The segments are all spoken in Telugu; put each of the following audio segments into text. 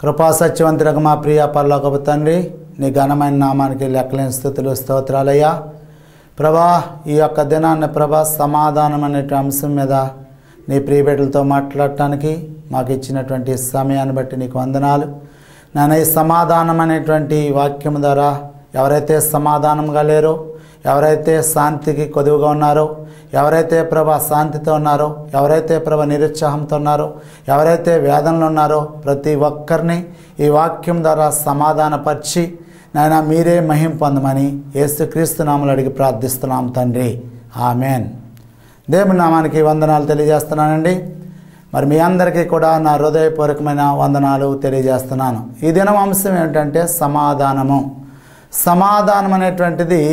కృపా సత్యవంతులకు మా ప్రియ పరలోకపు తండ్రి నీ ఘనమైన నామానికి లెక్కలేని స్థుతులు స్తోత్రాలయ్యా ప్రభా ఈ యొక్క దినాన్ని ప్రభా సమాధానం అనే అంశం మీద నీ ప్రియబిడ్డలతో మాట్లాడటానికి మాకు ఇచ్చినటువంటి సమయాన్ని బట్టి నీకు వందనాలు నేను ఈ సమాధానం అనేటువంటి వాక్యం ద్వారా ఎవరైతే సమాధానంగా లేరో ఎవరైతే శాంతికి కొదువుగా ఉన్నారో ఎవరైతే ప్రభ శాంతితో ఉన్నారో ఎవరైతే ప్రభ నిరుత్సాహంతో ఉన్నారో ఎవరైతే వేదనలు ఉన్నారో ప్రతి ఒక్కరిని ఈ వాక్యం ద్వారా సమాధానపరిచి నాయన మీరే మహిం పొందమని యేసుక్రీస్తు నామలు అడిగి ప్రార్థిస్తున్నాం తండ్రి ఆమెన్ దేవుని నామానికి వందనాలు తెలియజేస్తున్నానండి మరి మీ అందరికీ కూడా నా హృదయపూర్వకమైన వందనాలు తెలియజేస్తున్నాను ఈ దినం అంశం ఏంటంటే సమాధానము సమాధానం అనేటువంటిది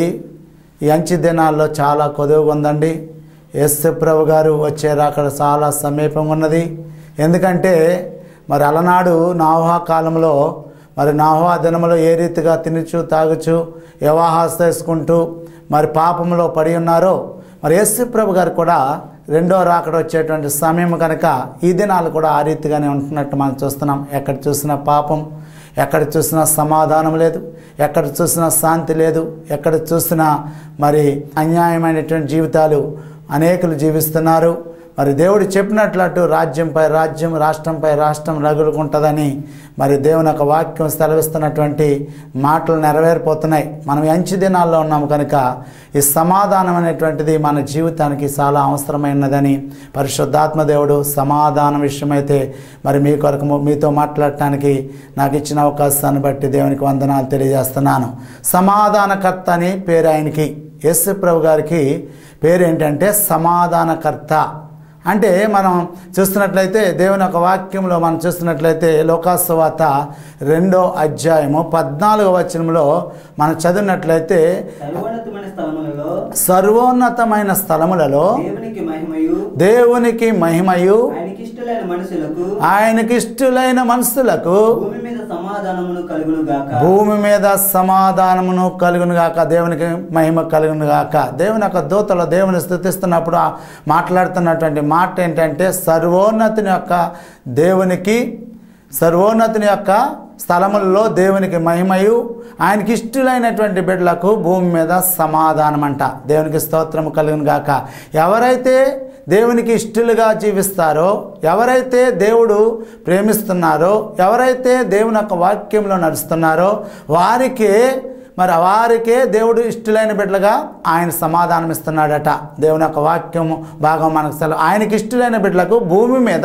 ఈ అంచి దినాల్లో చాలా కొదువుగా ఉందండి యేసు ప్రభు గారు వచ్చే అక్కడ చాలా సమీపంగా ఉన్నది ఎందుకంటే మరి అలనాడు నావహా కాలంలో మరి నావహా దినములో ఏ రీతిగా తినుచు తాగుచు వివాహాస్ చేసుకుంటూ మరి పాపంలో పడి ఉన్నారో మరి యేసు ప్రభు గారు కూడా రెండో రాకడ వచ్చేటువంటి సమయం కనుక ఈ దినాలు కూడా ఆ రీతిగానే ఉంటున్నట్టు మనం చూస్తున్నాం ఎక్కడ చూసినా పాపం ఎక్కడ చూసినా సమాధానం లేదు ఎక్కడ చూసినా శాంతి లేదు ఎక్కడ చూసినా మరి అన్యాయమైనటువంటి జీవితాలు అనేకులు జీవిస్తున్నారు మరి దేవుడు చెప్పినట్లు రాజ్యంపై రాజ్యం రాష్ట్రంపై రాష్ట్రం రగులుకుంటుందని మరి దేవుని యొక్క వాక్యం సెలవిస్తున్నటువంటి మాటలు నెరవేరిపోతున్నాయి మనం ఎంచి దినాల్లో ఉన్నాము కనుక ఈ సమాధానం అనేటువంటిది మన జీవితానికి చాలా అవసరమైనదని పరిశుద్ధాత్మ దేవుడు సమాధానం విషయమైతే మరి మీ కొరకు మీతో మాట్లాడటానికి నాకు ఇచ్చిన అవకాశాన్ని బట్టి దేవునికి వందనాలు తెలియజేస్తున్నాను సమాధానకర్త అని పేరు ఆయనకి యేసు ప్రభు గారికి పేరు ఏంటంటే సమాధానకర్త అంటే మనం చూస్తున్నట్లయితే దేవుని యొక్క వాక్యంలో మనం చూస్తున్నట్లయితే లోకాసువాత రెండో అధ్యాయము పద్నాలుగో వచనంలో మనం చదివినట్లయితే సర్వోన్నతమైన స్థలములలో సర్వోన్నతమైన స్థలములలో దేవునికి మహిమయు దేవునికి మహిమయు ఆయనకి ఇష్టలైన మనుషులకు ఆయనకి ఇష్టలైన మనుషులకు భూమి మీద సమాధానమును కలుగును గాక భూమి మీద సమాధానమును కలుగును గాక దేవునికి మహిమ కలుగును గాక దేవుని యొక్క దూతలు దేవుని స్థుతిస్తున్నప్పుడు ఆ మాట్లాడుతున్నటువంటి మాట ఏంటంటే సర్వోన్నతుని యొక్క దేవునికి సర్వోన్నతుని యొక్క స్థలములలో దేవునికి మహిమయు ఆయనకి ఇష్టలైనటువంటి బిడ్డలకు భూమి మీద సమాధానం అంట దేవునికి స్తోత్రము కలుగును గాక ఎవరైతే దేవునికి ఇష్టలుగా జీవిస్తారో ఎవరైతే దేవుడు ప్రేమిస్తున్నారో ఎవరైతే దేవుని యొక్క వాక్యంలో నడుస్తున్నారో వారికే మరి వారికే దేవుడు ఇష్టలైన బిడ్డలుగా ఆయన సమాధానం ఇస్తున్నాడట దేవుని యొక్క వాక్యము భాగం మనకు సెలవు ఆయనకి ఇష్టలైన బిడ్డలకు భూమి మీద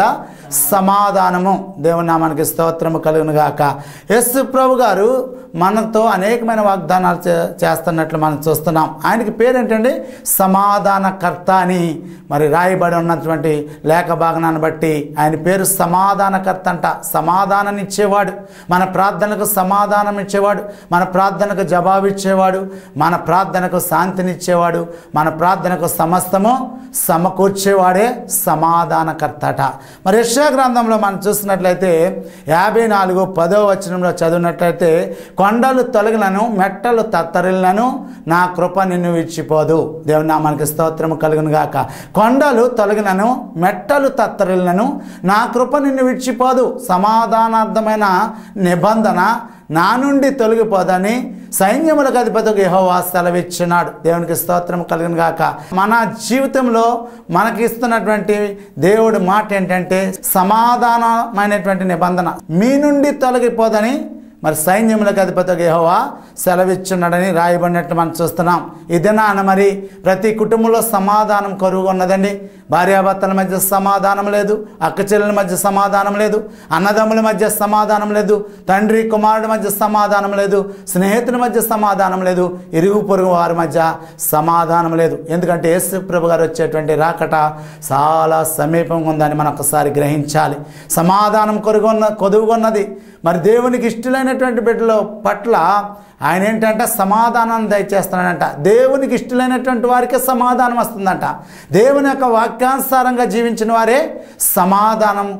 సమాధానము దేవుని నామానికి స్తోత్రము కలుగును గాక యస్సు ప్రభు గారు మనతో అనేకమైన వాగ్దానాలు చే చేస్తున్నట్లు మనం చూస్తున్నాం ఆయనకి పేరేంటండి సమాధానకర్త అని మరి రాయబడి ఉన్నటువంటి లేఖ భాగనాన్ని బట్టి ఆయన పేరు సమాధానకర్త అంట సమాధానం ఇచ్చేవాడు మన ప్రార్థనకు సమాధానం ఇచ్చేవాడు మన ప్రార్థనకు జవాబు ఇచ్చేవాడు మన ప్రార్థనకు శాంతినిచ్చేవాడు మన ప్రార్థనకు సమస్తము సమకూర్చేవాడే సమాధానకర్తట మరి యెషయా గ్రంథంలో మనం చూసినట్లయితే యాభై నాలుగు పదో వచనంలో చదివినట్లయితే కొండలు తొలగినను మెట్టలు తత్తరిల్లను నా కృప నిన్ను విడిచిపోదు దేవుని నామానికి స్తోత్రము కలుగును గాక కొండలు తొలగినను మెట్టలు తత్తరిల్లను నా కృప నిన్ను విడిచిపోదు సమాధానార్థమైన నిబంధన నా నుండి తొలగిపోదని సైన్యములకు అధిపతికి యెహోవా సెలవిచ్చినాడు దేవునికి స్తోత్రం కలిగిన గాక మన జీవితంలో మనకి ఇస్తున్నటువంటి దేవుడి మాట ఏంటంటే సమాధానమైనటువంటి నిబంధన మీ నుండి తొలగిపోదని మరి సైన్యములకు అధిపతిగా యెహోవా సెలవిచ్చున్నాడని రాయబడినట్టు మనం చూస్తున్నాం ఈ దినాన మరి ప్రతి కుటుంబంలో సమాధానం కరువు ఉన్నదండి భార్యాభర్తల మధ్య సమాధానం లేదు అక్క చెల్లెల మధ్య సమాధానం లేదు అన్నదమ్ముల మధ్య సమాధానం లేదు తండ్రి కుమారుడి మధ్య సమాధానం లేదు స్నేహితుల మధ్య సమాధానం లేదు ఇరుగు పొరుగు వారి మధ్య సమాధానం లేదు ఎందుకంటే యేసు ప్రభు గారు వచ్చేటువంటి రాకట చాలా సమీపంగా ఉందని మనం ఒకసారి గ్రహించాలి సమాధానం కొరుగున్న కొదువుకున్నది మరి దేవునికి ఇష్టలైనటువంటి బిడ్డల పట్ల ఆయన ఏంటంటే సమాధానాన్ని దయచేస్తున్నాడంట దేవునికి ఇష్టలైనటువంటి వారికే సమాధానం వస్తుందంట దేవుని యొక్క వాక్యానుసారంగా జీవించిన వారే సమాధానం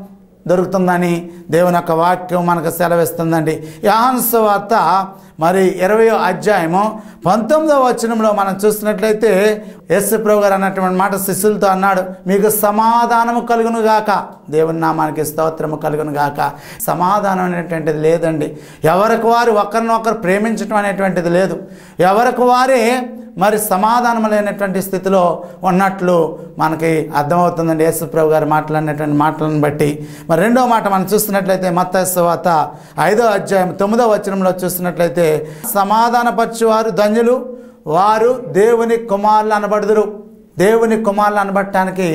దొరుకుతుందని దేవుని యొక్క వాక్యం మనకు సెలవిస్తుందండి యాహాన్స్ వార్త మరి ఇరవై అధ్యాయము పంతొమ్మిదవ వచనంలో మనం చూసినట్లయితే యేసు ప్రభు గారు అన్నటువంటి మాట శిష్యులతో అన్నాడు మీకు సమాధానము కలుగును గాక దేవుని నామానికి స్తోత్రము కలుగును గాక సమాధానం అనేటువంటిది లేదండి ఎవరికి వారు ఒకరినొకరు ప్రేమించడం అనేటువంటిది లేదు ఎవరికి వారే మరి సమాధానం లేనటువంటి స్థితిలో ఉన్నట్లు మనకి అర్థమవుతుందండి యేసుప్రభు గారు మాట్లాడినటువంటి మాటలను బట్టి మరి రెండో మాట మనం చూస్తున్నట్లయితే మత్తస్వాత ఐదో అధ్యాయం తొమ్మిదో వచనంలో చూస్తున్నట్లయితే సమాధానపరచువారు ధన్యులు వారు దేవుని కుమారులు అనబడుదురు దేవుని కుమారులు అనబడటానికి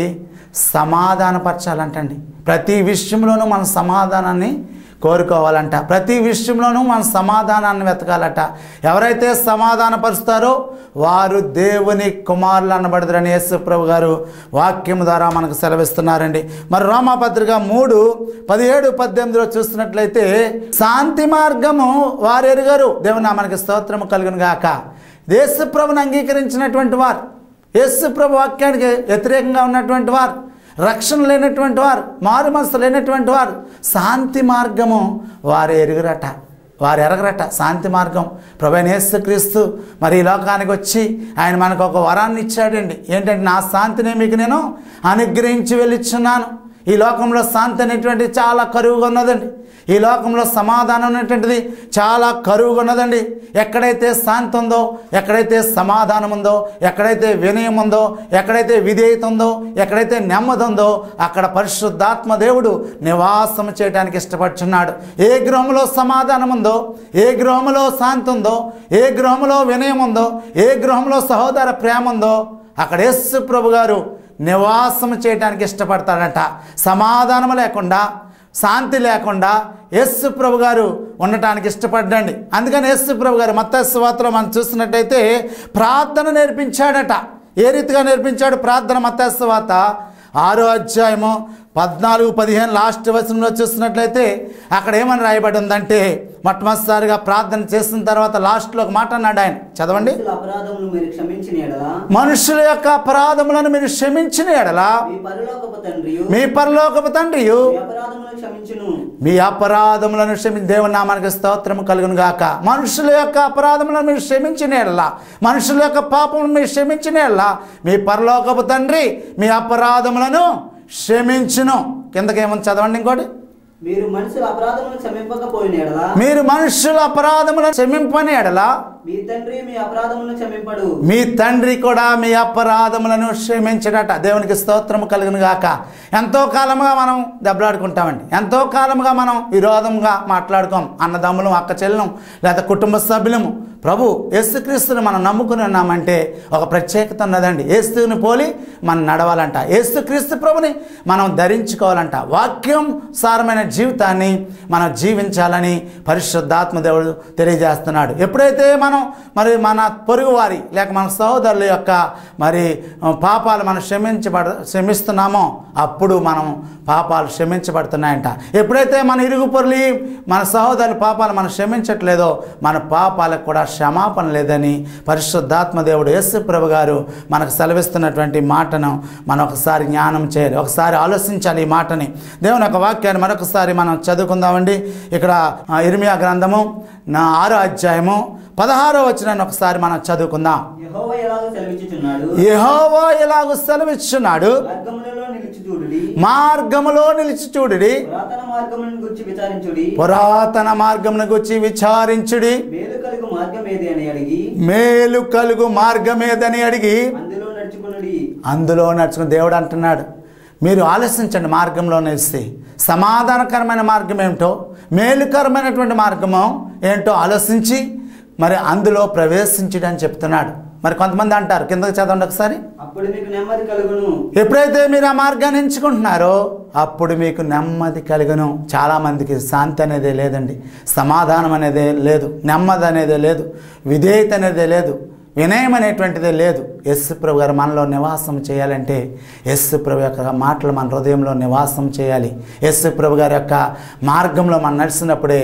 సమాధానపరచాలంటండి ప్రతి విషయంలోనూ మన సమాధానాన్ని కోరుకోవాలంట ప్రతి విషయంలోనూ మన సమాధానాన్ని వెతకాలట ఎవరైతే సమాధానపరుస్తారో వారు దేవుని కుమారులు అనబడదురని యేసు ప్రభు గారు వాక్యం ద్వారా మనకు సెలవిస్తున్నారండి మరి రోమాపత్రిక మూడు పదిహేడు పద్దెనిమిదిలో చూస్తున్నట్లయితే శాంతి మార్గము వారు ఎరుగరు దేవుని మనకి స్తోత్రము కలుగును గాక యేసు ప్రభుని అంగీకరించినటువంటి వారు యేసు ప్రభు వాక్యానికి వ్యతిరేకంగా ఉన్నటువంటి వారు రక్షణ లేనటువంటి వారు మారు మనసు లేనటువంటి వారు శాంతి మార్గము వారు ఎరుగురట వారు ఎరగరట శాంతి మార్గం ప్రభైన యేసుక్రీస్తు మరి ఈ లోకానికి వచ్చి ఆయన మనకు ఒక వరాన్ని ఇచ్చాడండి ఏంటంటే నా శాంతిని మీకు నేను అనుగ్రహించి వెళ్ళిచ్చున్నాను ఈ లోకంలో శాంతి అనేటువంటిది చాలా కరువుగా ఉన్నదండి ఈ లోకంలో సమాధానం అనేటువంటిది చాలా కరువుగా ఉన్నదండి ఎక్కడైతే శాంతి ఉందో ఎక్కడైతే సమాధానం ఉందో ఎక్కడైతే వినయం ఉందో ఎక్కడైతే విధేయత ఉందో ఎక్కడైతే నెమ్మది ఉందో అక్కడ పరిశుద్ధాత్మ దేవుడు నివాసం చేయడానికి ఇష్టపడుచున్నాడు ఏ గృహంలో సమాధానం ఉందో ఏ గృహంలో శాంతి ఉందో ఏ గృహంలో వినయం ఉందో ఏ గృహంలో సహోదర ప్రేమ ఉందో అక్కడ యేసు ప్రభు గారు నివాసం చేయడానికి ఇష్టపడతాడట సమాధానం లేకుండా శాంతి లేకుండా యేసు ప్రభు గారు ఉండటానికి ఇష్టపడ్డండి అందుకని యేసు ప్రభు గారు మత్స్వార్తలో మనం చూసినట్టయితే ప్రార్థన నేర్పించాడట ఏ రీతిగా నేర్పించాడు ప్రార్థన మత్స్వార్త ఆరో అధ్యాయము పద్నాలుగు పదిహేను లాస్ట్ వచనంలో చూసినట్లయితే అక్కడ ఏమని రాయబడి ఉందంటే మొట్టమొదటిసారిగా ప్రార్థన చేసిన తర్వాత లాస్ట్లో ఒక మాట అన్నాడు ఆయన చదవండి మనుషుల అపరాధములు మీరు క్షమించిన ఎడలా మనుషుల యొక్క అపరాధములను మీరు క్షమించిన ఎడలా మీ పరలోకపు తండ్రి మీ పరలోకపు తండ్రియు మీ అపరాధములను క్షమించును మీ అపరాధములను క్షమి దేవుని నామానికి స్తోత్రము కలుగును గాక మనుషుల యొక్క అపరాధములను మీరు క్షమించిన ఎడలా మనుషుల యొక్క పాపములను మీరు క్షమించిన ఎడలా మీ పరలోకపు తండ్రి మీ అపరాధములను క్షమించును కిందకేమని చదవండి ఇంకోటి మీరు మనుషుల అపరాధములను క్షమింపకపోయిన ఎడలా మీరు మనుషుల అపరాధములను క్షమింపని ఎడలా మీ తండ్రి మీ అపరాధములను క్షమింపడు మీ తండ్రి కూడా మీ అపరాధములను క్షమించడట దేవునికి స్తోత్రము కలుగును గాక ఎంతో కాలముగా మనం దెబ్బలాడుకుంటామండి ఎంతో కాలముగా మనం విరోధంగా మాట్లాడుకోం అన్నదమ్ములం అక్క చెల్లెలం లేదా కుటుంబ సభ్యులము ప్రభు యేసుక్రీస్తుని మనం నమ్ముకుని ఉన్నామంటే ఒక ప్రత్యేకత ఉన్నదండి ఏస్తుని పోలి మనం నడవాలంట యేసుక్రీస్తు ప్రభుని మనం ధరించుకోవాలంట వాక్యం సారమైన జీవితాన్ని మనం జీవించాలని పరిశుద్ధాత్మ దేవుడు తెలియజేస్తున్నాడు ఎప్పుడైతే మనం మరి మన పొరుగువారి లేక మన సహోదరుల యొక్క మరి పాపాలు మనం క్షమించబడ క్షమిస్తున్నామో అప్పుడు మనం పాపాలు క్షమించబడుతున్నాయంట ఎప్పుడైతే మన ఇరుగు పొరలి మన సహోదరుల పాపాలు మనం క్షమించట్లేదో మన పాపాలకు కూడా క్షమాపణ లేదని పరిశుద్ధాత్మ దేవుడు యేసు ప్రభు గారు మనకు సెలవిస్తున్నటువంటి మాటను మనం ఒకసారి జ్ఞానం చేయాలి ఒకసారి ఆలోచించాలి ఈ మాటని దేవుని యొక్క వాక్యాన్ని మరొకసారి మనం చదువుకుందామండి ఇక్కడ ఆ, ఇర్మియా గ్రంథము నా ఆరో అధ్యాయము పదహారో వచ్చినాన్ని ఒకసారి మనం చదువుకుందాం యెహోవా ఎలాగో సెలవిచ్చుచున్నాడు యెహోవా ఎలాగూ సెలవిచ్చున్నాడు మార్గములలో నిలిచి చూడుడి మార్గములో నిలిచి చూడుడి పురాతన మార్గములను గురించి విచారించుడి పురాతన మార్గమును గురించి విచారించుడి మేలు కలుగు మార్గం ఏది అని అడిగి మేలు కలుగు మార్గమేదని అడిగి అందులో నడుచుకునుడి అందులో నడుచుకుని దేవుడు అంటున్నాడు మీరు ఆలోచించండి మార్గంలో నిలిస్తే సమాధానకరమైన మార్గం ఏమిటో మేలుకరమైనటువంటి మార్గము ఏంటో ఆలోచించి మరి అందులో ప్రవేశించడని చెప్తున్నాడు మరి కొంతమంది అంటారు కిందకి చదవండి ఒకసారి అప్పుడు మీకు నెమ్మది కలుగును ఎప్పుడైతే మీరు ఆ మార్గాన్ని ఎంచుకుంటున్నారో అప్పుడు మీకు నెమ్మది కలుగును చాలామందికి శాంతి అనేదే లేదండి సమాధానం అనేదే లేదు నెమ్మది అనేదే లేదు విధేయత అనేదే లేదు వినయం అనేటువంటిదే లేదు యస్సు ప్రభు గారు మనలో నివాసం చేయాలంటే యస్సు ప్రభు యొక్క మాటలు మన హృదయంలో నివాసం చేయాలి యస్సు ప్రభు గారి యొక్క మార్గంలో మనం నడిచినప్పుడే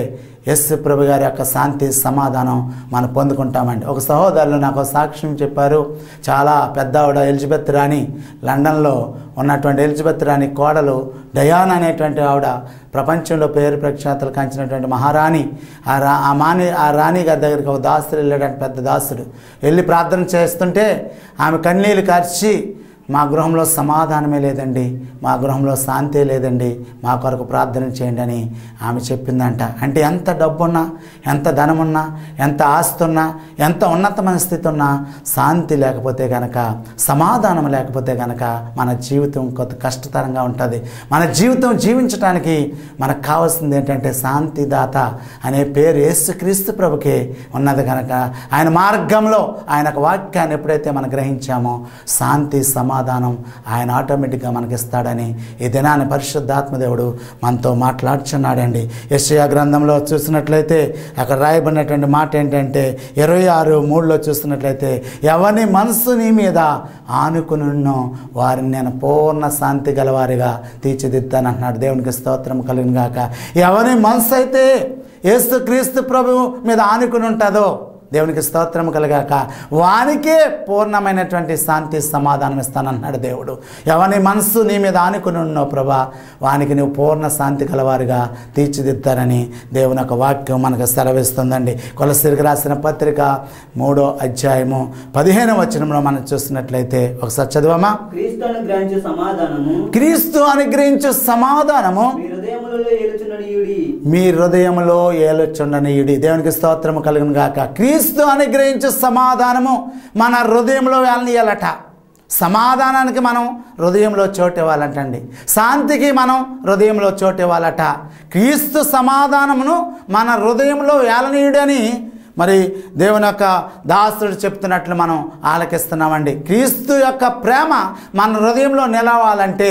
యస్సు ప్రభు గారి యొక్క శాంతి సమాధానం మనం పొందుకుంటామండి ఒక సహోదరులు నాకు ఒక సాక్ష్యం చెప్పారు చాలా పెద్ద ఆవిడ ఎలిజబెత్ రాణి లండన్లో ఉన్నటువంటి ఎలిజబెత్ రాణి కోడలు డయాన్ అనేటువంటి ఆవిడ ప్రపంచంలో పేరు ప్రఖ్యాతలు కాంచినటువంటి మహారాణి ఆ రా ఆ మాని ఆ రాణి గారి దగ్గరికి ఒక దాసుడు వెళ్ళాడంటే పెద్ద దాసుడు వెళ్ళి ప్రార్థన చేస్తుంటే ఆమె కన్నీళ్ళు కార్చి మా గృహంలో సమాధానమే లేదండి మా గృహంలో శాంతి లేదండి మా కొరకు ప్రార్థన చేయండి అని ఆమె చెప్పిందంట అంటే ఎంత డబ్బున్నా ఎంత ధనమున్నా ఎంత ఆస్తి ఉన్నా ఎంత ఉన్నతమైన స్థితి ఉన్నా శాంతి లేకపోతే గనక సమాధానం లేకపోతే గనక మన జీవితం కొంత కష్టతరంగా ఉంటుంది మన జీవితం జీవించడానికి మనకు కావాల్సింది ఏంటంటే శాంతిదాత అనే పేరు యేసుక్రీస్తు ప్రభుకే ఉన్నది కనుక ఆయన మార్గంలో ఆయన ఒక వాక్యాన్ని ఎప్పుడైతే మనం గ్రహించామో శాంతి సమాధానం ఆయన ఆటోమేటిక్గా మనకిస్తాడని ఈ దినాన్ని పరిశుద్ధాత్మదేవుడు మనతో మాట్లాడుచున్నాడండి యెషయా గ్రంథంలో చూసినట్లయితే అక్కడ రాయబడినటువంటి మాట ఏంటంటే ఇరవై ఆరు మూడులో చూసినట్లయితే ఎవని మనసు నీ మీద ఆనుకునున్నో వారిని నేను పూర్ణ శాంతి గలవారిగా తీర్చిదిద్దాను అంటున్నాడు దేవునికి స్తోత్రం కలిగిన గాక ఎవరి మనసు అయితే యేసుక్రీస్తు ప్రభు మీద ఆనుకుని ఉంటుందో దేవునికి స్తోత్రం కలగాక వానికే పూర్ణమైనటువంటి శాంతి సమాధానం ఇస్తానన్నాడు దేవుడు ఎవని మనసు నీ మీద ఆనుకుని ఉన్నావు ప్రభా వానికి నువ్వు పూర్ణ శాంతి కలవారిగా తీర్చిదిద్దారని దేవుని యొక్క వాక్యం మనకు సెలవిస్తుందండి కొలసిరికి రాసిన పత్రిక మూడో అధ్యాయము పదిహేను వచనంలో మనం చూసినట్లయితే ఒకసారి చదువమా క్రీస్తు అనుగ్రహించు సమాధానము క్రీస్తు అనుగ్రహించు సమాధానము మీ హృదయములలో ఏలుచున్నడియుడి మీ హృదయంలో ఏలుచుండనీయుడి దేవునికి స్తోత్రము కలుగును గాక క్రీస్తు అనుగ్రహించు సమాధానము మన హృదయంలో వెళ్ళనియాలట సమాధానానికి మనం హృదయంలో చోటు ఇవ్వాలంటండి శాంతికి మనం హృదయంలో చోటు ఇవ్వాలట క్రీస్తు సమాధానమును మన హృదయంలో వేలనీయుడని మరి దేవుని యొక్క దాసుడు చెప్తున్నట్లు మనం ఆలకిస్తున్నామండి క్రీస్తు యొక్క ప్రేమ మన హృదయంలో నిలవాలంటే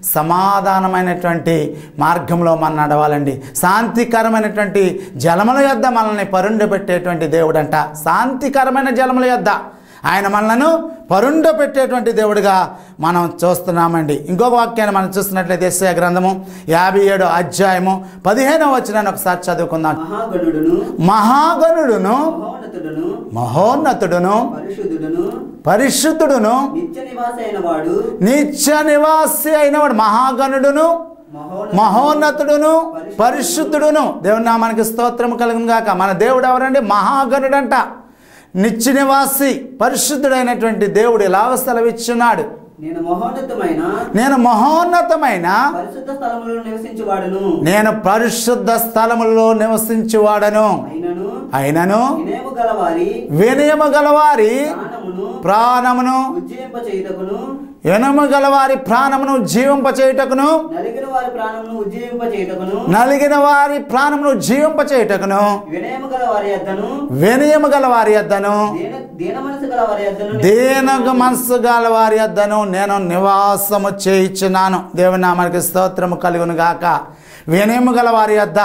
సమాధానమైనటువంటి మార్గంలో మనం నడవాలండి శాంతికరమైనటువంటి జలముల యొద్ద మనల్ని పరుండబెట్టేటువంటి దేవుడంట శాంతికరమైన జలముల యొద్ద ఆయన మనలను పరుండబెట్టేటువంటి దేవుడిగా మనం చూస్తున్నామండి ఇంకొక వాక్యాన్ని మనం చూస్తున్నట్లయితే యెషయా గ్రంథము యాభై ఏడో అధ్యాయము పదిహేనవ వచ్చినాన్ని ఒకసారి చదువుకుందాం మహాగణుడును మహాగణుడును మహోన్నతుడును మహోన్నతుడును పరిశుద్ధుడును పరిశుద్ధుడును నిత్య నివాసి అయిన వాడు నిత్య నివాసి అయినవాడు మహాగణుడును మహోన్నతుడును పరిశుద్ధుడును దేవుని నామానికి స్తోత్రం కలుగును గాక మన దేవుడు ఎవరండి మహాగణుడంట నిత్య నివాసి పరిశుద్ధుడైనటువంటి దేవుడు ఎలాగ సెలవిచ్చున్నాడు నేను మహోన్నతమైన నేను మహోన్నతమైన పరిశుద్ధ స్థలములలో నివసించువాడును నేను పరిశుద్ధ స్థలములో నివసించువాడను అయినను అయినను వినయము గలవారి వినయము గలవారి ప్రాణమును ప్రాణమును ఉజ్జయింప చేయుటకును వినము గలవారి ప్రాణమును జీవింపచేయుటకును నలిగిన వారి ప్రాణమును ఉజ్జయింప చేయుటకును నలిగిన వారి ప్రాణమును జీవింపచేయుటకును వినయము గల వారి యొద్దను వినయము గల వారి యొద్దను దీన దీన మనసు గల వారి యొద్దను దీనగ మనసు గల వారి యొద్దను నేను నివాసము చేయించున్నాను దేవుని నామానికి స్తోత్రము కలుగును గాక వినయము గల వారి యొద్ద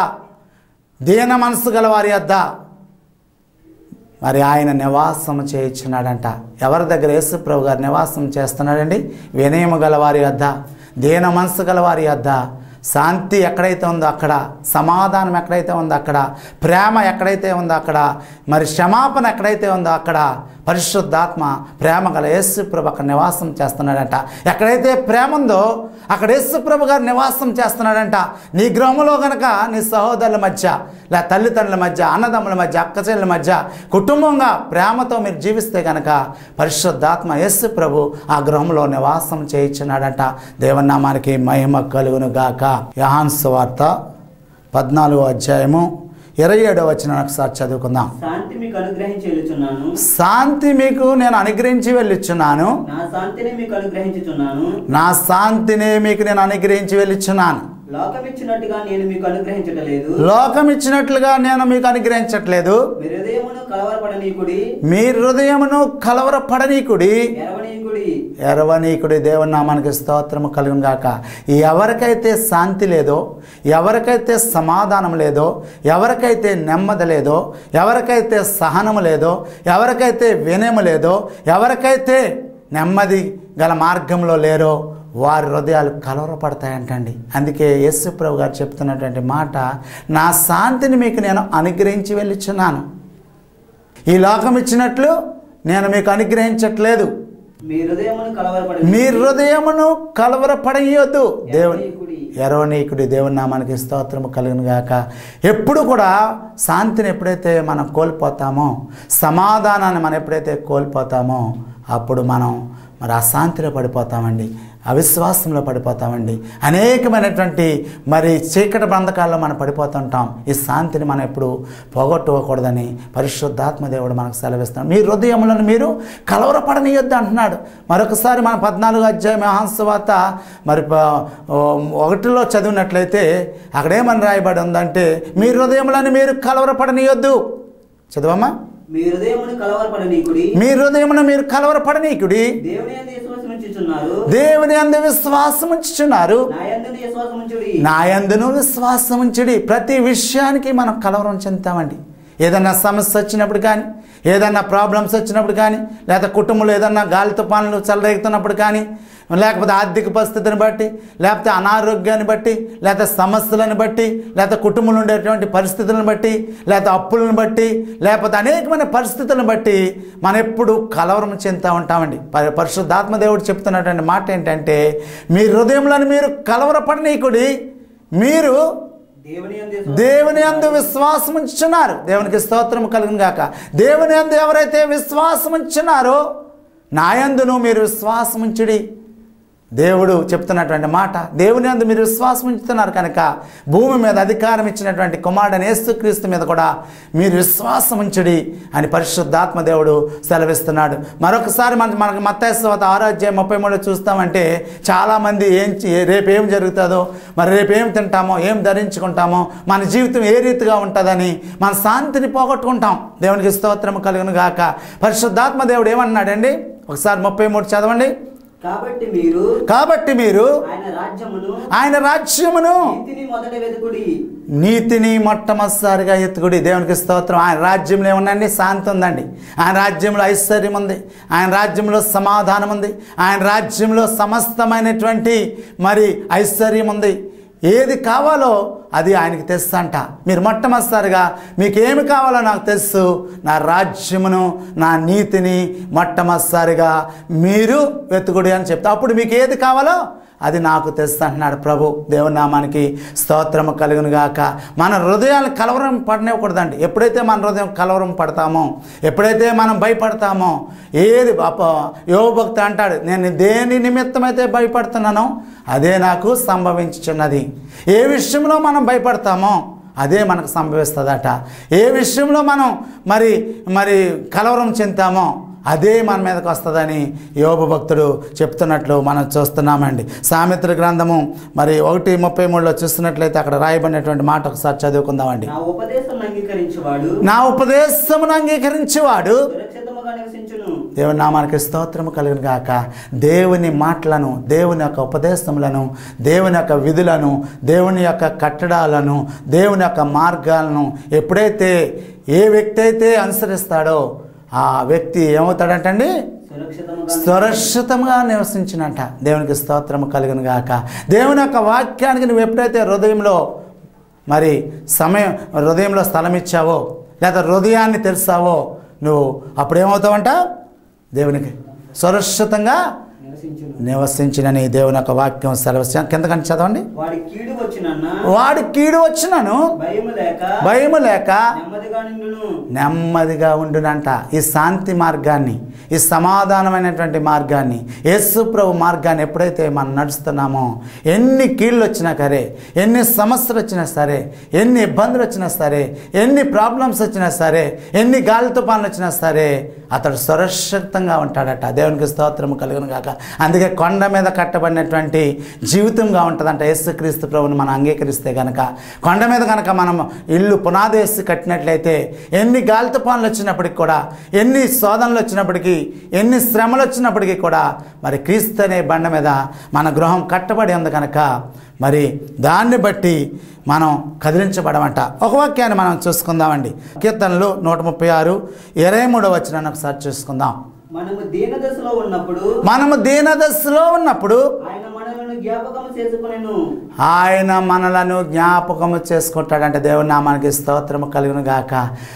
దీన మనసు గల వారి యొద్ద మరి ఆయన నివాసం చేయించున్నాడంట ఎవరి దగ్గర యేసుప్రభు గారు నివాసం చేస్తున్నాడండి వినయము గల వారి వద్ద దీన మనసు గల వారి వద్ద శాంతి ఎక్కడైతే ఉందో అక్కడ సమాధానం ఎక్కడైతే ఉందో అక్కడ ప్రేమ ఎక్కడైతే ఉందో అక్కడ మరి క్షమాపణ ఎక్కడైతే ఉందో అక్కడ పరిశుద్ధాత్మ ప్రేమ గల యేసుప్రభు అక్కడ నివాసం చేస్తున్నాడంట ఎక్కడైతే ప్రేమ ఉందో అక్కడ యేసుప్రభు గారు నివాసం చేస్తున్నాడంట నీ గృహంలో గనక నీ సహోదరుల మధ్య లేదా తల్లిదండ్రుల మధ్య అన్నదమ్ముల మధ్య అక్కచెల్లెల మధ్య కుటుంబంగా ప్రేమతో మీరు జీవిస్తే గనక పరిశుద్ధాత్మ యేసు ప్రభు ఆ గృహంలో నివాసం చేయించున్నాడంట దేవనామానికి మహిమ కలుగును గాక యహాన్ సువార్త పద్నాలుగో అధ్యాయము ఇరవై ఏడవ వచ్చిన ఒకసారి చదువుకుందాం శాంతి మీకు అనుగ్రహించి వెళ్ళుచున్నాను శాంతి మీకు నేను అనుగ్రహించి వెళ్ళిచ్చున్నాను నా శాంతిని మీకు అనుగ్రహించుచున్నాను నా శాంతిని మీకు నేను అనుగ్రహించి వెళ్ళిచ్చున్నాను లోకమిచ్చినట్టుగా నేను మీకు అనుగ్రహించటలేదు లోకం ఇచ్చినట్లుగా నేను మీకు అనుగ్రహించట్లేదు మీ హృదయమును కలవరపడనీకుడి మీ హృదయమును కలవరపడనీకుడి ఎరవనీకుడి ఎరవనీకుడి దేవుని నామానికి స్తోత్రము కలుగును గాక ఎవరికైతే శాంతి లేదో ఎవరికైతే సమాధానం లేదో ఎవరికైతే నెమ్మది లేదో ఎవరికైతే సహనము లేదో ఎవరికైతే వినయము లేదో ఎవరికైతే నెమ్మది గల మార్గంలో లేరో వారి హృదయాలు కలవరపడతాయంటండి అందుకే యేసు ప్రభు గారు చెప్తున్నటువంటి మాట నా శాంతిని మీకు నేను అనుగ్రహించి వెళ్ళిచున్నాను ఈ లోకం ఇచ్చినట్లు నేను మీకు అనుగ్రహించట్లేదు మీ హృదయమును కలవరపడి మీ హృదయమును కలవరపడయ్యొద్దు దేవుని ఎరవనీకుడి. ఎరవనీకుడి దేవుని నామానికి స్తోత్రము కలుగును గాక ఎప్పుడు కూడా శాంతిని ఎప్పుడైతే మనం కోల్పోతామో సమాధానాన్ని మనం ఎప్పుడైతే కోల్పోతామో అప్పుడు మనం మరి అశాంతిలో పడిపోతామండి అవిశ్వాసంలో పడిపోతామండి అనేకమైనటువంటి మరి చీకటి బంధకాల్లో మనం పడిపోతుంటాం ఈ శాంతిని మనం ఎప్పుడు పోగొట్టుకోకూడదని పరిశుద్ధాత్మ దేవుడు మనకు సెలవిస్తున్నాడు మీ హృదయములను మీరు కలవరపడనీయొద్దు అంటున్నాడు మరొకసారి మన పద్నాలుగు అధ్యాయం మహాన్సువాత మరి ప- ఓ, ఒకటిలో చదివినట్లయితే అక్కడేమని రాయబడి ఉందంటే మీ హృదయములను మీరు కలవరపడనీయొద్దు చదవమ్మా మీ హృదయమును కలవరపడనీకుడి మీ హృదయమును మీరు కలవరపడనీకుడి దేవుని యందు విశ్వాసం ఉంచుచున్నారు దేవుని అందు విశ్వాసం ఉంచుచున్నారు నా యందు విశ్వాసం ఉంచుడి నా యందును విశ్వాసం ఉంచుడి ప్రతి విషయానికి మనం కలవరం చెందుతామండి ఏదన్నా సమస్య వచ్చినప్పుడు కానీ ఏదన్నా ప్రాబ్లమ్స్ వచ్చినప్పుడు కానీ లేదా కుటుంబంలో ఏదన్నా గాలి తుఫానులు చెలరేగుతున్నప్పుడు కానీ లేకపోతే ఆర్థిక పరిస్థితిని బట్టి లేకపోతే అనారోగ్యాన్ని బట్టి లేకపోతే సమస్యలను బట్టి లేకపోతే కుటుంబంలో ఉండేటువంటి పరిస్థితులను బట్టి లేకపోతే అప్పులను బట్టి లేకపోతే అనేకమైన పరిస్థితులను బట్టి మనం ఎప్పుడు కలవరం చెందుతూ ఉంటామండి పరి- పరిశుద్ధాత్మ దేవుడు చెప్తున్నటువంటి మాట ఏంటంటే మీ హృదయంలోని మీరు కలవరపడనీకుడి మీరు దేవుని యందు విశ్వాసం దేవుని అందు విశ్వాసం ఉంచున్నారు దేవునికి స్తోత్రం కలుగును గాక దేవుని అందు ఎవరైతే విశ్వాసం ఉంచున్నారో నాయందును మీరు విశ్వాసం ఉంచుడి దేవుడు చెప్తున్నటువంటి మాట దేవుని అందు మీరు విశ్వాసం ఉంచుతున్నారు కనుక భూమి మీద అధికారం ఇచ్చినటువంటి కుమారుడని యేసుక్రీస్తు మీద కూడా మీరు విశ్వాసం ఉంచుడి అని పరిశుద్ధాత్మ దేవుడు సెలవిస్తున్నాడు మరొకసారి మన మనకు మత్తైస్వత ఆరోగ్యం ముప్పై మూడు చూస్తామంటే చాలామంది ఏం చే- రేపు ఏం జరుగుతుందో మరి రేపు ఏం తింటామో ఏం ధరించుకుంటామో మన జీవితం ఏ రీతిగా ఉంటుందని మన శాంతిని పోగొట్టుకుంటాం దేవునికి స్తోత్రం కలుగును గాక పరిశుద్ధాత్మ దేవుడు ఏమన్నాడండి ఒకసారి ముప్పై మూడు చదవండి కాబట్టి మీరు కాబట్టి మీరు ఆయన రాజ్యమును ఆయన రాజ్యమును నీతిని మొదట వెతుకుడి నీతిని మొట్టమొదటిసారిగా ఎత్తుకుడి దేవునికి స్తోత్రం ఆయన రాజ్యంలో ఏముందండి శాంతి ఉందండి ఆయన రాజ్యంలో ఐశ్వర్యం ఉంది ఆయన రాజ్యంలో సమాధానం ఉంది ఆయన రాజ్యంలో సమస్తమైనటువంటి మరి ఐశ్వర్యం ఉంది ఏది కావాలో అది ఆయనకి తెస్తంట మీరు మొట్టమొదటిసారిగా మీకు ఏమి కావాలో నాకు తెలుసు నా రాజ్యమును నా నీతిని మొట్టమొదటిసారిగా మీరు వెతుకుడి అని చెప్తా అప్పుడు మీకు ఏది కావాలో అది నాకు తెస్తా అంటున్నాడు ప్రభు దేవుని నామానికి స్తోత్రము కలుగును గాక మన హృదయాలు కలవరం పడనివ్వకూడదండి ఎప్పుడైతే మన హృదయం కలవరం పడతామో ఎప్పుడైతే మనం భయపడతామో ఏది అప యోగభక్తి అంటాడు నేను దేని నిమిత్తమైతే భయపడుతున్నానో అదే నాకు సంభవించుచున్నది ఏ విషయంలో మనం భయపడతామో అదే మనకు సంభవిస్తుందట ఏ విషయంలో మనం మరి మరి కలవరం చెందుతామో అదే మన మీదకి వస్తుందని యోగ భక్తుడు చెప్తున్నట్లు మనం చూస్తున్నామండి సామెత్ర గ్రంథము మరి ఒకటి ముప్పై మూడులో చూస్తున్నట్లయితే అక్కడ రాయబడినటువంటి మాట ఒకసారి చదువుకుందామండి నా ఉపదేశం అంగీకరించేవాడు నా ఉపదేశమును అంగీకరించేవాడు సురక్షితముగా నివసించును దేవుని నామానికి స్తోత్రము కలిగిన గాక దేవుని మాటలను దేవుని యొక్క ఉపదేశములను దేవుని యొక్క విధులను దేవుని యొక్క కట్టడాలను దేవుని యొక్క మార్గాలను ఎప్పుడైతే ఏ వ్యక్తి అయితే అనుసరిస్తాడో ఆ వ్యక్తి ఏమవుతాడంటండి సురక్షితముగా సురక్షితంగా నివసించినట్ట దేవునికి స్తోత్రము కలిగిన గాక దేవుని యొక్క వాక్యానికి నువ్వు ఎప్పుడైతే హృదయంలో మరి సమయం హృదయంలో స్థలం ఇచ్చావో లేదా హృదయాన్ని తెలుసావో నువ్వు అప్పుడు ఏమవుతావంట దేవునికి సురక్షితంగా నివసించును నివసించినని దేవుని యొక్క వాక్యం సెలవు కిందకంటే చదవండి వాడి కీడు వచ్చినన్న వాడి కీడు వచ్చినను భయము లేక భయము లేక నెమ్మదిగా నిండును నెమ్మదిగా ఉండునంట ఈ శాంతి మార్గాన్ని ఈ సమాధానమైనటువంటి మార్గాన్ని యేసు ప్రభు మార్గాన్ని ఎప్పుడైతే మనం నడుస్తున్నామో ఎన్ని కీళ్ళు వచ్చినా సరే ఎన్ని సమస్యలు వచ్చినా సరే ఎన్ని ఇబ్బందులు వచ్చినా సరే ఎన్ని ప్రాబ్లమ్స్ వచ్చినా సరే ఎన్ని గాలి తుఫాన్లు వచ్చినా సరే అతడు సురక్షితంగా ఉంటాడట దేవునికి స్తోత్రం కలుగును కాక అందుకే కొండ మీద కట్టబడినటువంటి జీవితంగా ఉంటుందంట యేసుక్రీస్తు ప్రభుని మనం అంగీకరిస్తే కనుక కొండ మీద కనుక మనం ఇల్లు పునాది వేసి కట్టినట్లయితే ఎన్ని గాలి తుఫాన్లు వచ్చినప్పటికి కూడా ఎన్ని శోధనలు వచ్చినప్పటికీ ఎన్ని శ్రమలు వచ్చినప్పటికీ కూడా మరి క్రీస్తు అనే బండ మీద మన గృహం కట్టబడి ఉంది కనుక మరి దాన్ని బట్టి మనం కదిలించబడమంట ఒక వాక్యాన్ని మనం చూసుకుందామండి కీర్తనలు నూట ముప్పై ఆరు ఇరవై మూడో వచ్చినాన్ని ఒకసారి చూసుకుందాం మనము దీన దశలో ఉన్నప్పుడు మనము దీనదశలో ఉన్నప్పుడు ఆయన మనల్ని మనలను జ్ఞాపకము చేసుకొనెను ఆయన మనలను జ్ఞాపకము చేసుకుంటాడంటే దేవుని నామానికి స్తోత్రము కలుగును గాక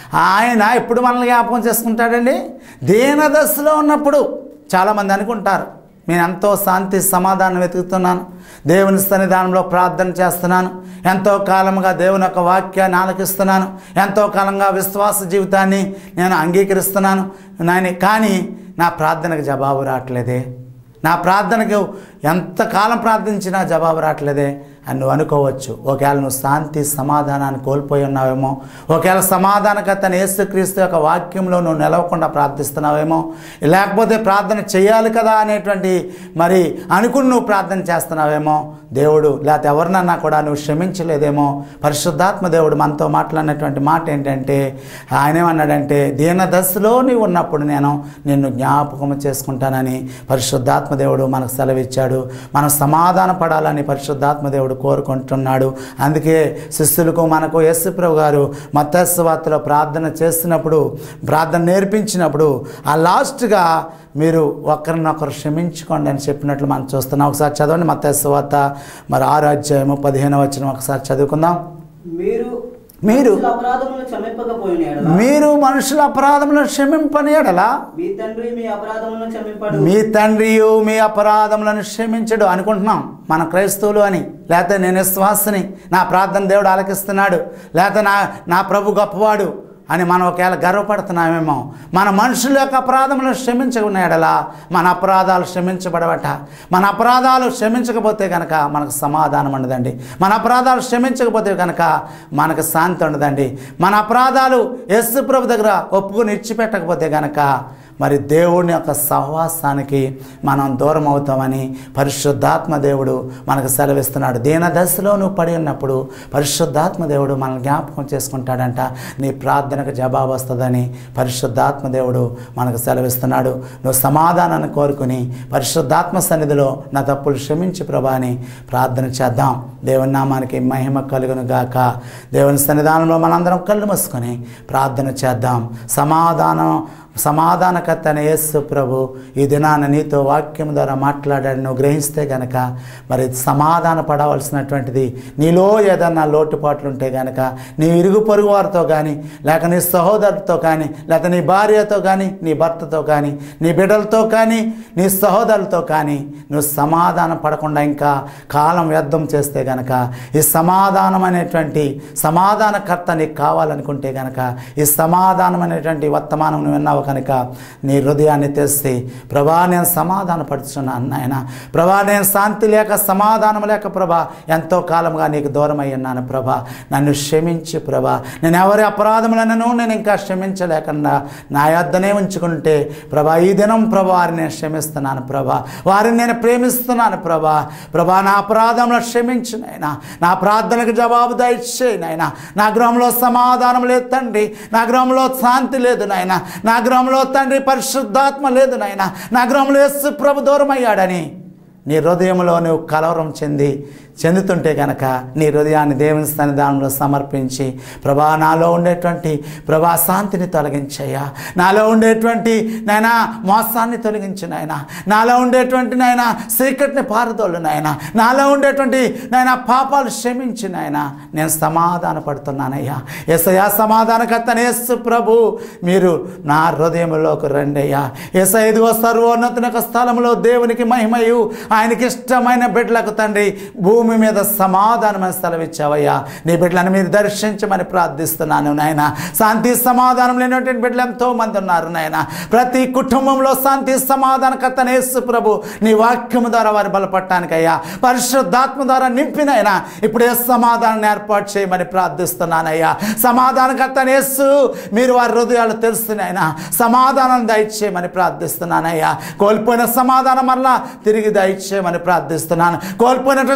ఆయన ఎప్పుడు మనల్ని జ్ఞాపకం చేసుకుంటాడండి దీన దశలో ఉన్నప్పుడు చాలామంది అనుకుంటారు నేను ఎంతో శాంతి సమాధానం వెతుకుతున్నాను దేవుని సన్నిధానంలో ప్రార్థన చేస్తున్నాను ఎంతో కాలంగా దేవుని యొక్క వాక్యాన్ని ఆలకిస్తున్నాను ఎంతో కాలంగా విశ్వాస జీవితాన్ని నేను అంగీకరిస్తున్నాను నాయన కానీ నా ప్రార్థనకు జవాబు రావట్లేదే నా ప్రార్థనకు ఎంతకాలం ప్రార్థించినా జవాబు రావట్లేదే అని నువ్వు అనుకోవచ్చు ఒకవేళ నువ్వు శాంతి సమాధానాన్ని కోల్పోయి ఉన్నావేమో ఒకవేళ సమాధానకర్తని యేసుక్రీస్తు యొక్క వాక్యంలో నువ్వు నిలవకుండా ప్రార్థిస్తున్నావేమో లేకపోతే ప్రార్థన చేయాలి కదా అనేటువంటి మరి అనుకుని నువ్వు ప్రార్థన చేస్తున్నావేమో దేవుడు లేకపోతే ఎవరినన్నా కూడా నువ్వు క్షమించలేదేమో పరిశుద్ధాత్మ దేవుడు మనతో మాట్లాడినటువంటి మాట ఏంటంటే ఆయన ఏమన్నాడంటే దీన దశలో నీవు ఉన్నప్పుడు నేను నిన్ను జ్ఞాపకం చేసుకుంటానని పరిశుద్ధాత్మ దేవుడు మనకు సెలవిచ్చాడు మనం సమాధాన పడాలని పరిశుద్ధాత్మ దేవుడు కోరుకుంటున్నాడు అందుకే శిష్యులకు మనకు యేసుప్రభు గారు మత్స్యవార్తలో ప్రార్థన చేస్తున్నప్పుడు ప్రార్థన నేర్పించినప్పుడు ఆ లాస్ట్గా మీరు ఒకరినొకరు క్షమించుకోండి అని చెప్పినట్లు మనం చూస్తున్నాం ఒకసారి చదవండి మత్స్యవార్త మరి ఆరు అధ్యాయము పదిహేను వచ్చిన ఒకసారి చదువుకుందాం మీరు మీరు- మనుషుల అపరాధములను క్షమింపకపోయిన ఎడల మీరు మనుషుల అపరాధములను క్షమింపని ఎడలా మీ తండ్రి మీ అపరాధములను క్షమింపడు మీ తండ్రియు మీ అపరాధములను క్షమించడు అనుకుంటున్నాం మన క్రైస్తవులు అని లేకపోతే నేను విశ్వాసని నా ప్రార్థన దేవుడు ఆలకిస్తున్నాడు లేకపోతే నా నా ప్రభు గొప్పవాడు అని మనం ఒకవేళ గర్వపడుతున్నామేమో మన మనుషుల యొక్క అపరాధములను క్షమించకున్న ఎడలా మన అపరాధాలు క్షమించబడవట మన అపరాధాలు క్షమించకపోతే కనుక మనకు సమాధానం ఉండదండి మన అపరాధాలు క్షమించకపోతే కనుక మనకు శాంతి ఉండదండి మన అపరాధాలు యస్సు ప్రభు దగ్గర ఒప్పుకుని ఇచ్చిపెట్టకపోతే కనుక మరి దేవుని యొక్క సహవాసానికి మనం దూరం అవుతామని పరిశుద్ధాత్మ దేవుడు మనకు సెలవిస్తున్నాడు దీన దశలో నువ్వు పడి ఉన్నప్పుడు పరిశుద్ధాత్మ దేవుడు మనల్ని జ్ఞాపకం చేసుకుంటాడంట నీ ప్రార్థనకు జవాబు వస్తుందని పరిశుద్ధాత్మ దేవుడు మనకు సెలవిస్తున్నాడు నువ్వు సమాధానాన్ని కోరుకుని పరిశుద్ధాత్మ సన్నిధిలో నా తప్పులు క్షమించి ప్రభా అని ప్రార్థన చేద్దాం దేవుని నామానికి మహిమ కలుగును గాక దేవుని సన్నిధానంలో మనందరం కళ్ళు మూసుకొని ప్రార్థన చేద్దాం సమాధానం సమాధానకర్త అనే యేసు ప్రభు ఈ దినాన నీతో వాక్యం ద్వారా మాట్లాడాడు నువ్వు గ్రహిస్తే గనక మరి సమాధాన పడవలసినటువంటిది నీలో ఏదన్నా లోటుపాట్లు ఉంటే గనక నీ ఇరుగు పొరుగు వారితో కానీ లేక నీ సహోదరుడితో కానీ లేక నీ భార్యతో కానీ నీ భర్తతో కానీ నీ బిడ్డలతో కానీ నీ సహోదరులతో కానీ నువ్వు సమాధానం పడకుండా ఇంకా కాలం వ్యర్థం చేస్తే గనక ఈ సమాధానం అనేటువంటి సమాధానకర్త నీకు కావాలనుకుంటే గనక ఈ సమాధానం అనేటువంటి వర్తమానం నువ్వు విన్నావు కనుక నీ హృదయాన్ని తెస్తే ప్రభా నేను సమాధాన పడుతున్నాను నాయన ప్రభా నేను శాంతి లేక సమాధానం లేక ప్రభా ఎంతో కాలంగా నీకు దూరం అయి ఉన్నాను ప్రభా నన్ను క్షమించు ప్రభా నేను ఎవరి అపరాధములను నేను ఇంకా క్షమించలేకుండా నా యొద్దనే ఉంచుకుంటే ప్రభా ఈ దినం ప్రభా వారిని నేను క్షమిస్తున్నాను ప్రభా వారిని నేను ప్రేమిస్తున్నాను ప్రభా ప్రభా నా అపరాధంలో క్షమించు నాయనా నా ప్రార్థనకు జవాబు దయచేయి నాయనా నా గృహంలో సమాధానం లేదు తండ్రి నా గృహంలో శాంతి లేదు నాయన నా గృహంలో తండ్రి పరిశుద్ధాత్మ లేదు నాయన నా గృహంలో యేసు ప్రభు దూరం అయ్యాడని నీ హృదయంలో నువ్వు కలవరం చెంది చెందుతుంటే కనుక నీ హృదయాన్ని దేవుని సన్నిధానంలో సమర్పించి ప్రభా నాలో ఉండేటువంటి ప్రభా శాంతిని తొలగించయ్యా నాలో ఉండేటువంటి నాయన మోసాన్ని తొలగించు నాయన నాలో ఉండేటువంటి నాయన సీక్రెట్ని పారదోళ్ళు నాయన నాలో ఉండేటువంటి నాయన పాపాలు క్షమించు నాయన నేను సమాధాన పడుతున్నానయ్యా ఎసయా సమాధానకర్తన యేసు ప్రభు మీరు నా హృదయంలోకి రండి అయ్యా ఎస ఇదిగో సర్వోన్నతుని యొక్క స్థలంలో దేవునికి మహిమయు ఆయనకి ఇష్టమైన బిడ్డలకు తండ్రి భూమి మీద సమాధానమైన స్థలం ఇచ్చావయ్యా నీ బిడ్డలను మీరు దర్శించమని ప్రార్థిస్తున్నాను నాయన శాంతి సమాధానం లేనటువంటి బిడ్డలు ఎంతో మంది ఉన్నారు నాయన ప్రతి కుటుంబంలో శాంతి సమాధానకర్తన యేసు ప్రభు నీ వాక్యము ద్వారా వారి బలపడటానికయ్యా పరిశుద్ధాత్మ ద్వారా నింపినైనా ఇప్పుడే సమాధానాన్ని ఏర్పాటు చేయమని ప్రార్థిస్తున్నానయ్యా సమాధానకర్త యేసు మీరు వారి హృదయాలు తెలుస్తున్నాయినా సమాధానం దయచేయమని ప్రార్థిస్తున్నానయ్యా కోల్పోయిన సమాధానం మరలా తిరిగి దయచేయమని ప్రార్థిస్తున్నాను కోల్పోయినటువంటి శాంతి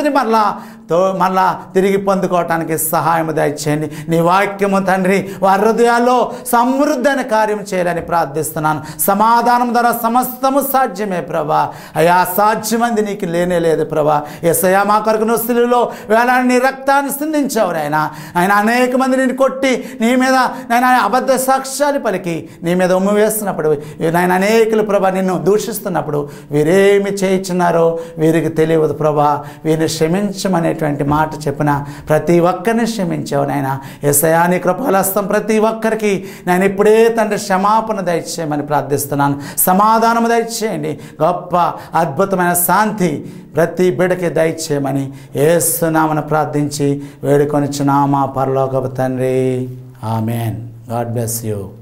శాంతిని మరలా తో మరలా తిరిగి పొందుకోవటానికి సహాయం దయచేయండి నీ వాక్యము తండ్రి వారి హృదయాల్లో సమృద్ధి అనే కార్యం చేయాలని ప్రార్థిస్తున్నాను సమాధానం ద్వారా సమస్తము సాధ్యమే ప్రభా అయా సాధ్యమంది నీకు లేనే లేదు ప్రభా ఎస్ఐయా మా కొరకు నుస్తులలో వేలాన్ని నీ రక్తాన్ని సిందించావు నాయన ఆయన అనేక మంది నేను కొట్టి నీ మీద నేను అబద్ధ సాక్ష్యాలు పలికి నీ మీద ఉమ్ము వేస్తున్నప్పుడు నాయన అనేకులు ప్రభా నిన్ను దూషిస్తున్నప్పుడు వీరేమి చేయించున్నారో వీరికి తెలియదు ప్రభా వీరిని క్షమించమనేటువంటి మాట చెప్పిన ప్రతి ఒక్కరిని క్షమించావు నాయన ఎసయాని కృపహస్తం ప్రతి ఒక్కరికి నేను ఇప్పుడే తండ్రి క్షమాపణ దయచేయమని ప్రార్థిస్తున్నాను సమాధానము దయచేయండి గొప్ప అద్భుతమైన శాంతి ప్రతి బిడకి దయచేయమని ఏస్తున్నామని ప్రార్థించి వేడుకొనిచున్నామా పరలోకపు తండ్రి ఆమెన్ గాడ్ బ్లెస్ యూ